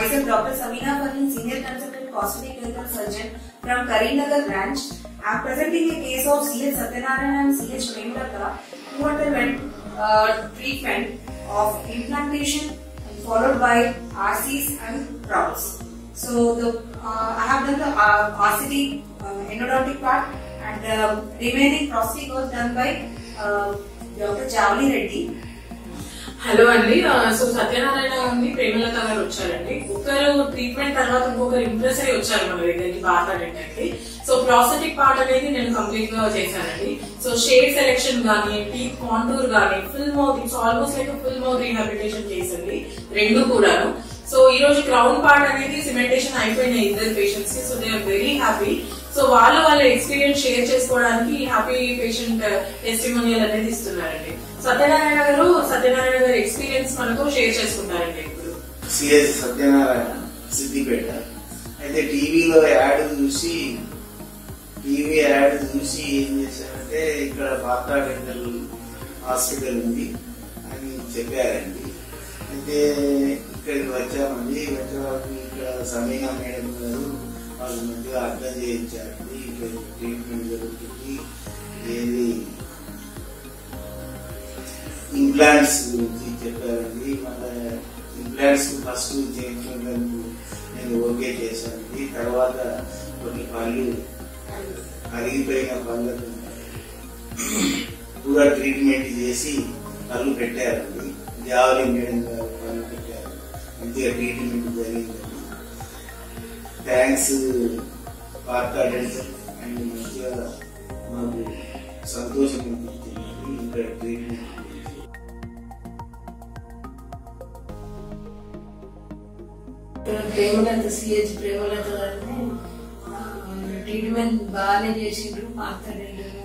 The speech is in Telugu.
myself Dr. Samina Farhin, Senior Consultant Cosmetic Clinical Surgeon from Karimnagar branch. I am presenting a case of CH Satyanarayan and CH Premlata who underwent uh, treatment of implantation followed by RCs and crowns. So the uh, I have done the uh, RCT uh, endodontic part and uh, remaining prosthetic was done by uh, Dr. Javli Reddy. Hello అండి ఆ, సో సత్యనారాయణ గారిని ప్రేమలత గారు వచ్చారండి ఒకరు ట్రీట్మెంట్ తర్వాత ఇంకొకరు ఇంప్రెస్ అయ్యి వచ్చారు మన దగ్గరికి మాట్లాడేటండి సో ప్రాసెటిక్ పార్ట్ అనేది నేను కంప్లీట్ గా చేశానండి సో షేడ్ సెలెక్షన్ గానీ టీత్ కాంటూర్ గానీ full mouth it's almost like full mouth rehabilitation చేసింది రెండు కూడాను సో ఈ రోజు క్రౌన్ పార్ట్ అనేది సిమెంటేషన్ అయిపోయినాయి ఇద్దరు పేషెంట్స్ కి so they are very happy so వాళ్ళ వాళ్ళ ఎక్స్పీరియన్స్ షేర్ చేసుకోవడానికి హ్యాపీ పేషెంట్ టెస్టిమోనియల్ అనేది ఇస్తున్నారండి సత్యనారాయణ గారు సత్యనారాయణ గారి ఎక్స్పీరియన్స్ మనకు షేర్ చేసుకుంటారండి ఇప్పుడు సిఎస్ సత్యనారాయణ సిద్దిపేట అయితే టీవీలో యాడ్ చూసి టీవీ యాడ్ చూసి ఏం చేశారంటే ఇక్కడ బాతా డెంటల్ హాస్పిటల్ ఉంది అని చెప్పారండి అయితే ఇక్కడికి వచ్చామండి వచ్చేవాళ్ళు ఇక్కడ సమీనా మేడం గారు వాళ్ళు మంచిగా అర్థం చేయించారండి ఇక్కడ ట్రీట్మెంట్ జరుగుతుంది ఏది ఇంప్లాంట్స్ గురించి చెప్పారండి మన ఇంప్లాంట్స్ ఫస్ట్ చేయించడానికి నేను ఓకే చేశానండి తర్వాత కొన్ని పళ్ళు అరిగిపోయిన పళ్ళకు కూడా ట్రీట్మెంట్ చేసి పళ్ళు పెట్టారండి జావలి మేడం గారు పళ్ళు పెట్టారు మంచిగా ట్రీట్మెంట్ జరిగిందండి థ్యాంక్స్ పార్తా డెంటల్ అండ్ మంచిగా మాకు సంతోషం అనిపించింది ఇక్కడ ట్రీట్మెంట్ గురించి ప్రేమలత సిహెచ్ ప్రేమలత గారిని ఆ, ట్రీట్మెంట్ బాగానే చేసిండ్రు మాట్లాడండి